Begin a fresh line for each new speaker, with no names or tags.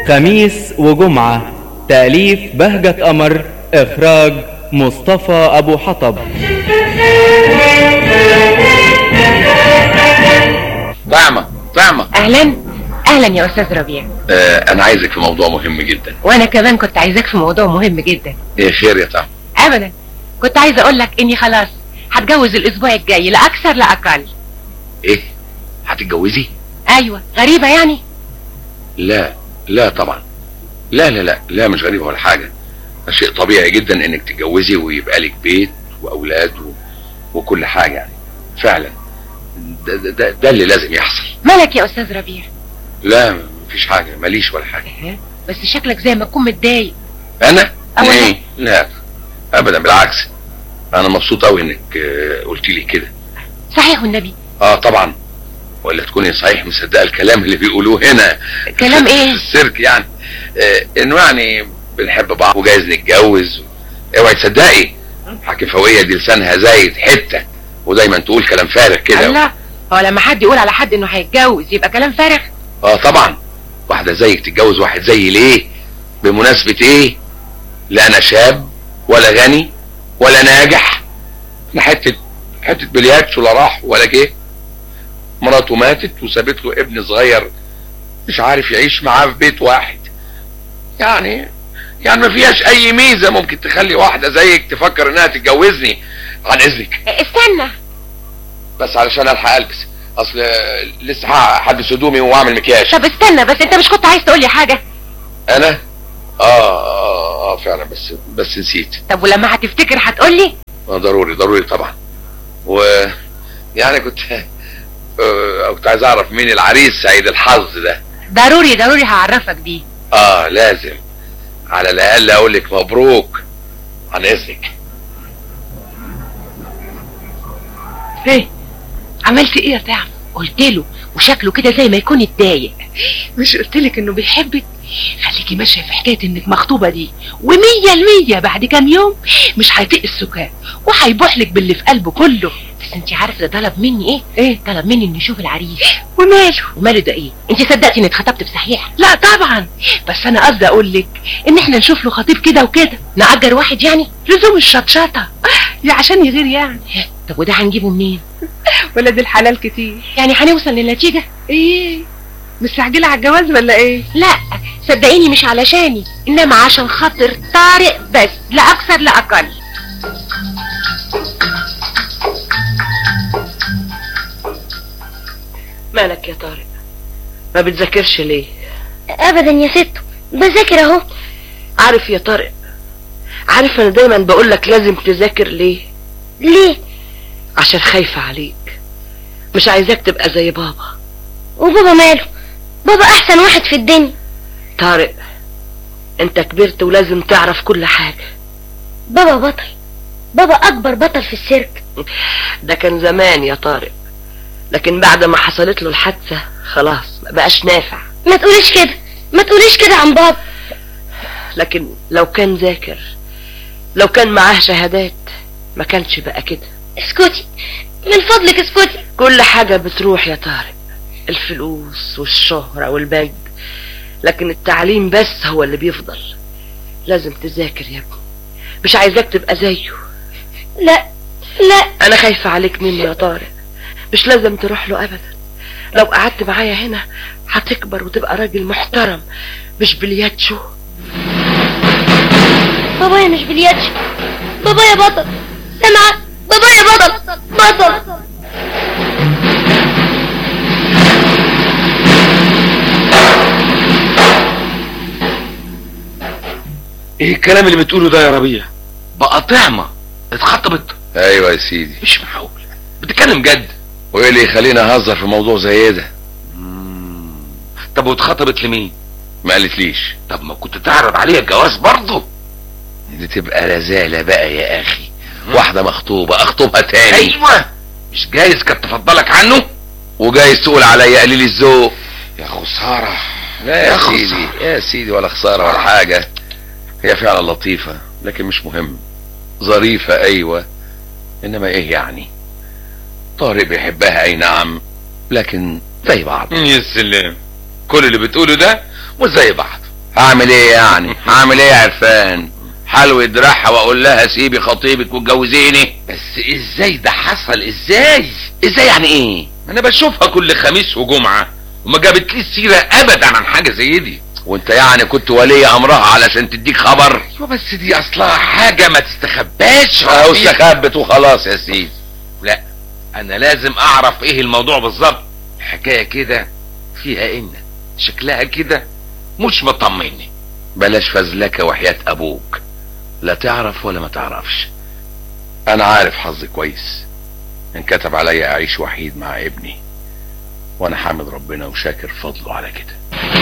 خميس وجمعة تأليف بهجة قمر إخراج مصطفى أبو حطب
طعمة طعمة
اهلا اهلا يا استاذ ربيع
آه انا عايزك في موضوع مهم جدا
وانا كمان كنت عايزاك في موضوع مهم جدا
ايه خير يا طعمة
ابدا كنت عايزه اقول لك اني خلاص هتجوز الاسبوع الجاي لا اكثر لا اقل
ايه هتتجوزي
ايوه غريبه يعني
لا لا طبعا لا لا لا لا مش غريبة ولا حاجة ده شيء طبيعي جدا انك تتجوزي ويبقى لك بيت واولاد و... وكل حاجة يعني فعلا ده, ده, ده, ده اللي لازم يحصل
مالك يا استاذ ربيع
لا مفيش حاجة ماليش ولا حاجة
إيه؟ بس شكلك زي ما تكون متضايق
انا
أولا.
ايه لا ابدا بالعكس انا مبسوط قوي انك آه، قلت لي كده
صحيح والنبي
اه طبعا ولا تكوني صحيح مصدقه الكلام اللي بيقولوه هنا
كلام
في
ايه
السيرك يعني آه انه يعني بنحب بعض وجايز نتجوز اوعي تصدقي حكي فوقيه دي لسانها زايد حته ودايما تقول كلام فارغ كده
الله هو لما حد يقول على حد انه هيتجوز يبقى كلام فارغ
اه طبعا واحده زيك تتجوز واحد زي ليه بمناسبه ايه لا انا شاب ولا غني ولا ناجح لا حته حته بلياتش ولا راح ولا جه مراته ماتت وسابت له ابن صغير مش عارف يعيش معاه في بيت واحد يعني يعني ما فيهاش اي ميزه ممكن تخلي واحده زيك تفكر انها تتجوزني عن اذنك
استنى
بس علشان الحق البس اصل لسه هحبس هدومي واعمل مكياج
طب استنى بس انت مش كنت عايز تقول لي حاجه
انا اه اه, آه فعلا بس بس نسيت
طب ولما هتفتكر هتقول لي
آه ضروري ضروري طبعا و يعني كنت آه كنت عايز اعرف مين العريس سعيد الحظ ده
ضروري ضروري هعرفك بيه
اه لازم على الاقل اقول لك مبروك عن اذنك
ايه عملت ايه يا تعب قلت له وشكله كده زي ما يكون اتضايق
مش قلت لك انه بيحبك خليكي ماشيه في حكايه انك مخطوبه دي ومية المية بعد كام يوم مش هيطيق السكان وهيبوح لك باللي في قلبه كله
بس انت عارفه ده طلب مني ايه
ايه
طلب مني اني اشوف العريس
وماله
وماله ده ايه انت صدقتي اني اتخطبت بصحيح
لا طبعا بس انا قصدي اقول لك ان احنا نشوف له خطيب كده وكده
نأجر واحد يعني
لزوم الشطشطه يا عشان يغير يعني
طب وده هنجيبه منين
ولاد الحلال كتير
يعني هنوصل للنتيجه
ايه مستعجله على الجواز ولا ايه
لا صدقيني مش علشاني انما عشان خاطر طارق بس لا اكثر لا اقل
مالك يا طارق ما بتذاكرش ليه
ابدا يا ست بذاكر اهو
عارف يا طارق عارف انا دايما بقولك لازم تذاكر ليه
ليه
عشان خايفة عليك مش عايزاك تبقى زي بابا
وبابا ماله بابا احسن واحد في الدنيا
طارق انت كبرت ولازم تعرف كل حاجة
بابا بطل بابا اكبر بطل في السيرك
ده كان زمان يا طارق لكن بعد ما حصلت له الحادثة خلاص ما بقاش نافع
ما تقوليش كده ما تقوليش كده عن بابا
لكن لو كان ذاكر لو كان معاه شهادات ما كانش بقى كده
اسكتي من فضلك اسكتي
كل حاجة بتروح يا طارق الفلوس والشهرة والمجد لكن التعليم بس هو اللي بيفضل لازم تذاكر يا ابني مش عايزاك تبقى زيه
لا لا
انا خايفة عليك منه يا طارق مش لازم تروح له ابدا لو قعدت معايا هنا هتكبر وتبقى راجل محترم مش بلياتشو
بابايا مش بلياتش بابايا بطل سمع بابايا بطل بطل
ايه الكلام اللي بتقوله ده يا ربيع بقى طعمة اتخطبت
ايوه يا سيدي
مش معقول بتتكلم جد
وايه اللي يخليني اهزر في موضوع زي ده
طب واتخطبت لمين
ما قالتليش
طب ما كنت تعرض عليها الجواز برضه
دي تبقى رزالة بقى يا اخي واحدة مخطوبة اخطبها تاني
ايوه مش جايز كانت تفضلك عنه
وجايز تقول عليا قليل الذوق
يا خسارة
لا يا
يا
سيدي
خسارة.
يا سيدي ولا خسارة ولا حاجة هي فعلا لطيفة لكن مش مهم ظريفة ايوه انما ايه يعني طارق بيحبها اي نعم لكن زي بعض
يا سلام كل اللي بتقوله ده مش زي بعض
هعمل ايه يعني هعمل ايه يا عرفان حلوة دراعها واقول لها سيبي خطيبك واتجوزيني
بس ازاي ده حصل ازاي
ازاي يعني ايه
انا بشوفها كل خميس وجمعة وما جابتليش سيرة ابدا عن حاجة زي دي
وانت يعني كنت ولي امرها علشان تديك خبر
ايوه بس دي اصلها حاجة ما تستخباش
او
ربيع.
استخبت وخلاص يا سيدي
لا انا لازم اعرف ايه الموضوع بالظبط الحكاية كده فيها ان شكلها كده مش مطمني
بلاش فزلكة وحياة ابوك لا تعرف ولا ما تعرفش انا عارف حظي كويس انكتب عليا اعيش وحيد مع ابني وانا حامد ربنا وشاكر فضله على كده